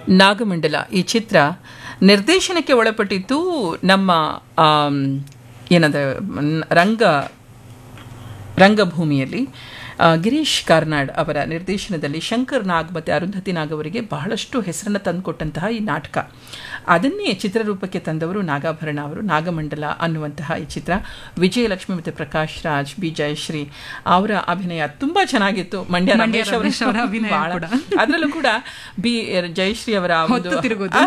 ನಾಗಮಂಡಲ ಈ ಚಿತ್ರ ನಿರ್ದೇಶನಕ್ಕೆ ಒಳಪಟ್ಟಿದ್ದು ನಮ್ಮ ಆಮ್, ಏನದ ನ್- ರಂಗ ರಂಗಭೂಮಿಯಲ್ಲಿ ಆ, ಗಿರೀಶ್ ಕಾರ್ನಾಡ್ ಅವರ ನಿರ್ದೇಶನದಲ್ಲಿ ಶಂಕರ್ ನಾಗ್ ಮತ್ತು ಅರುಂಧತಿ ನಾಗ್ ಅವರಿಗೆ ಬಹಳಷ್ಟು ಹೆಸರನ್ನು ತಂದುಕೊಟ್ಟಂತಹ ಈ ನಾಟಕ ಅದನ್ನೇ ಚಿತ್ರರೂಪಕ್ಕೆ ತಂದವರು ನಾಗಾಭರಣ ಅವರು ನಾಗಮಂಡಲ ಅನ್ನುವಂತಹ ಈ ಚಿತ್ರ ವಿಜಯಲಕ್ಷ್ಮಿ ಮತ್ತು ಪ್ರಕಾಶ್ ರಾಜ್ ಬಿ ಜಯಶ್ರೀ ಅವರ ಅಭಿನಯ ತುಂಬಾ ಚೆನ್ನಾಗಿತ್ತು ಮಂಡ್ಯ ಮಂಡ್ಯ ರಮೇಶ್ ಅವರ ರಮೇಶ್ ಅವರ ಅಭಿನಯ ಬಹಳ- ಕೂಡ. ಅದರಲ್ಲೂ ಕೂಡ ಬಿ ಜಯಶ್ರೀ ಅವರ ಒಂದು- ಹೊತ್ತು ತಿರುಗೋದು.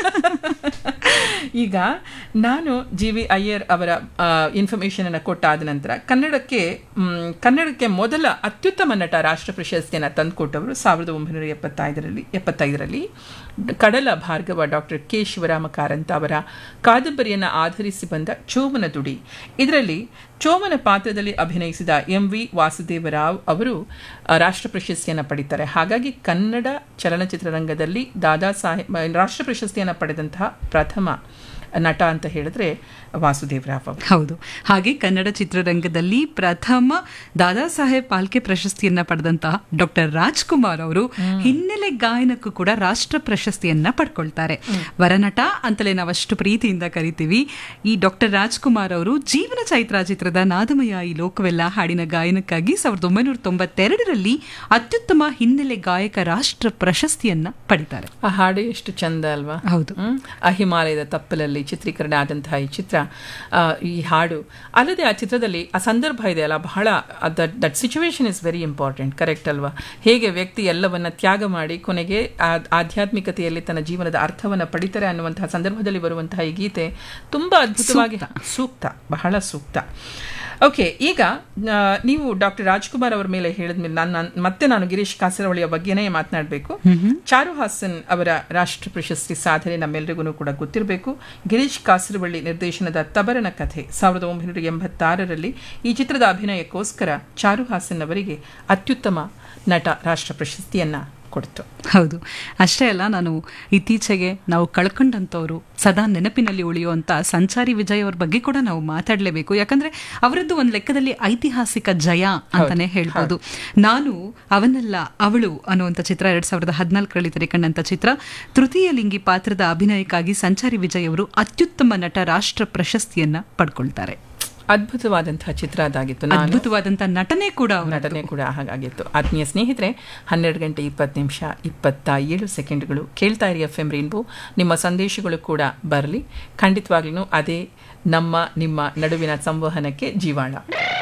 ಈಗ ನಾನು ಜಿ ವಿ ಅಯ್ಯರ್ ಅವರ ಇನ್ಫಾರ್ಮೇಶನ್ ಅನ್ನು ಕೊಟ್ಟಾದ ನಂತರ ಕನ್ನಡಕ್ಕೆ ಮ್, ಕನ್ನಡಕ್ಕೆ ಮೊದಲ ಅತ್ಯುತ್ತಮ ನಟ ರಾಷ್ಟ್ರ ಪ್ರಶಸ್ತಿಯನ್ನು ತಂದುಕೊಟ್ಟವರು ಸಾವಿರದ ಒಂಬೈನೂರ ಎಪ್ಪತ್ತೈದರಲ್ಲಿ ಎಪ್ಪತ್ತೈದರಲ್ಲಿ ಕಡಲ ಭಾರ್ಗವ ಡಾಕ್ಟರ್ ಕೆ ಶಿವರಾಮ ಕಾರಂತ ಅವರ ಕಾದಂಬರಿಯನ್ನು ಆಧರಿಸಿ ಬಂದ ಚೋಮನ ದುಡಿ ಇದರಲ್ಲಿ ಚೋಮನ ಪಾತ್ರದಲ್ಲಿ ಅಭಿನಯಿಸಿದ ಎಂ ವಿ ವಾಸುದೇವರಾವ್ ಅವರು ಆ, ರಾಷ್ಟ್ರ ಪ್ರಶಸ್ತಿಯನ್ನು ಪಡಿತಾರೆ ಹಾಗಾಗಿ ಕನ್ನಡ ಚಲನಚಿತ್ರರಂಗದಲ್ಲಿ ದಾದಾ ಸಾಹೇಬ್ ರಾಷ್ಟ್ರ ಪ್ರಶಸ್ತಿಯನ್ನು ಪಡೆದಂತಹ ಪ್ರಥಮ ನಟ ಅಂತ ಹೇಳಿದ್ರೆ ವಾಸುದೇವರಾವ್ ಅವರು ಹೌದು ಹಾಗೆ ಕನ್ನಡ ಚಿತ್ರರಂಗದಲ್ಲಿ ಪ್ರಥಮ ದಾದಾ ಸಾಹೇಬ್ ಪಾಲ್ಕೆ ಪ್ರಶಸ್ತಿಯನ್ನ ಪಡೆದಂತಹ ಡಾಕ್ಟರ್ ರಾಜ್ಕುಮಾರ್ ಅವರು ಹಿನ್ನೆಲೆ ಗಾಯನಕ್ಕೂ ಕೂಡ ರಾಷ್ಟ್ರ ಪ್ರಶಸ್ತಿಯನ್ನ ಪಡ್ಕೊಳ್ತಾರೆ ವರನಟ ಅಂತಲೇ ನಾವು ಅಷ್ಟು ಪ್ರೀತಿಯಿಂದ ಕರಿತೀವಿ ಈ ಡಾಕ್ಟರ್ ರಾಜ್ಕುಮಾರ್ ಅವರು ಜೀವನ ಚೈತ್ರ ಚಿತ್ರದ ನಾದಮಯ ಈ ಲೋಕವೆಲ್ಲ ಹಾಡಿನ ಗಾಯನಕ್ಕಾಗಿ ಸಾವಿರದ ಒಂಬೈನೂರ ತೊಂಬತ್ತೆರಡರಲ್ಲಿ ಅತ್ಯುತ್ತಮ ಹಿನ್ನೆಲೆ ಗಾಯಕ ರಾಷ್ಟ್ರ ಪ್ರಶಸ್ತಿಯನ್ನ ಪಡಿತಾರೆ ಆ ಹಾಡು ಎಷ್ಟು ಚಂದ ಅಲ್ವಾ ಹೌದು ಹ್ಮ್? ಆ ಹಿಮಾಲಯದ ತಪ್ಪಲಲ್ಲಿ ಚಿತ್ರೀಕರಣ ಆದಂತಹ ಈ ಚಿತ್ರ ಆ, ಈ ಹಾಡು ಅಲ್ಲದೆ ಆ ಚಿತ್ರದಲ್ಲಿ ಆ ಸಂದರ್ಭ ಇದೆ ಅಲ್ಲ ಬಹಳ that that situation is very important correct ಅಲ್ವಾ ಹೇಗೆ ವ್ಯಕ್ತಿ ಎಲ್ಲವನ್ನ ತ್ಯಾಗ ಮಾಡಿ ಕೊನೆಗೆ ಆ ಆಧ್ಯಾತ್ಮಿಕತೆಯಲ್ಲಿ ತನ್ನ ಜೀವನದ ಅರ್ಥವನ್ನ ಪಡಿತಾರೆ ಅನ್ನುವಂತಹ ಸಂದರ್ಭದಲ್ಲಿ ಬರುವಂತಹ ಈ ಗೀತೆ ತುಂಬಾ ಅದ್ಭುತವಾಗಿ ಸೂಕ್ತ ಬಹಳ ಸೂಕ್ತ ಓಕೆ ಈಗ ಆ, ನೀವು ಡಾಕ್ಟರ್ ರಾಜ್ಕುಮಾರ್ ಅವರ ಮೇಲೆ ಹೇಳಿದ್ಮೇಲೆ ನಾನು ನಾನು- ಮತ್ತೆ ನಾನು ಗಿರೀಶ್ ಕಾಸರವಳಿಯ ಬಗ್ಗೆನೇ ಮಾತನಾಡಬೇಕು ಚಾರು ಹಾಸನ್ ಅವರ ರಾಷ್ಟ್ರ ಪ್ರಶಸ್ತಿ ಸಾಧನೆ ನಮ್ಮೆಲ್ಲರಿಗೂ ಕೂಡ ಗೊತ್ತಿರಬೇಕು ಗಿರೀಶ್ ಕಾಸರವಳ್ಳಿ ನಿರ್ದೇಶನದ ತಬರನ ಕಥೆ ಸಾವಿರದ ಒಂಬೈನೂರ ಎಂಬತ್ತಾರರಲ್ಲಿ ಈ ಚಿತ್ರದ ಅಭಿನಯಕ್ಕೋಸ್ಕರ ಚಾರು ಹಾಸನ್ ಅವರಿಗೆ ಅತ್ಯುತ್ತಮ ನಟ ರಾಷ್ಟ್ರ ಪ್ರಶಸ್ತಿಯನ್ನ ಕೊಡ್ತು ಹೌದು ಅಷ್ಟೇ ಅಲ್ಲ ನಾನು ಇತ್ತೀಚೆಗೆ ನಾವು ಕಳ್ಕೊಂಡಂಥವ್ರು ಸದಾ ನೆನಪಿನಲ್ಲಿ ಉಳಿಯುವಂತ ಸಂಚಾರಿ ವಿಜಯ್ ಅವ್ರ ಬಗ್ಗೆ ಕೂಡ ನಾವು ಮಾತಾಡಲೇಬೇಕು ಯಾಕಂದ್ರೆ ಅವರದ್ದು ಒಂದು ಲೆಕ್ಕದಲ್ಲಿ ಐತಿಹಾಸಿಕ ಜಯ ಅಂತಾನೆ ಹೇಳ್ಬೋದು ನಾನು ಅವನೆಲ್ಲ ಅವಳು ಅನ್ನುವಂಥ ಚಿತ್ರ ಎರಡ್ ಸಾವಿರದ ಹದಿನಾಲ್ಕರಲ್ಲಿ ತೆರೆಕಂಡಂತ ಚಿತ್ರ ತೃತೀಯ ಲಿಂಗಿ ಪಾತ್ರದ ಅಭಿನಯಕ್ಕಾಗಿ ಸಂಚಾರಿ ವಿಜಯ್ ಅವರು ಅತ್ಯುತ್ತಮ ನಟ ರಾಷ್ಟ್ರ ಪ್ರಶಸ್ತಿಯನ್ನ ಪಡ್ಕೊಳ್ತಾರೆ ಅದ್ಭುತವಾದಂತಹ ಚಿತ್ರ ಅದಾಗಿತ್ತು ನಾನು ಅದ್ಭುತವಾದಂತ ನಟನೆ ಕೂಡ ಅವರ ನಟನೆ ಕೂಡ ಹಾಗಾಗಿತ್ತು ಆತ್ಮೀಯ ಸ್ನೇಹಿತರೆ ಹನ್ನೆರಡು ಗಂಟೆ ಇಪ್ಪತ್ತು ನಿಮಿಷ ಇಪ್ಪತ್ತ ಏಳು ಸೆಕೆಂಡ್ಗಳು ಕೇಳ್ತಾ ಇರಿ ಎಫ್ ಎಂ ರೈನ್ಬೋ ನಿಮ್ಮ ಸಂದೇಶಗಳು ಕೂಡ ಬರಲಿ ಖಂಡಿತವಾಗ್ಲೂ ಅದೇ ನಮ್ಮ ನಿಮ್ಮ ನಡುವಿನ ಸಂವಹನಕ್ಕೆ ಜೀವಾಳ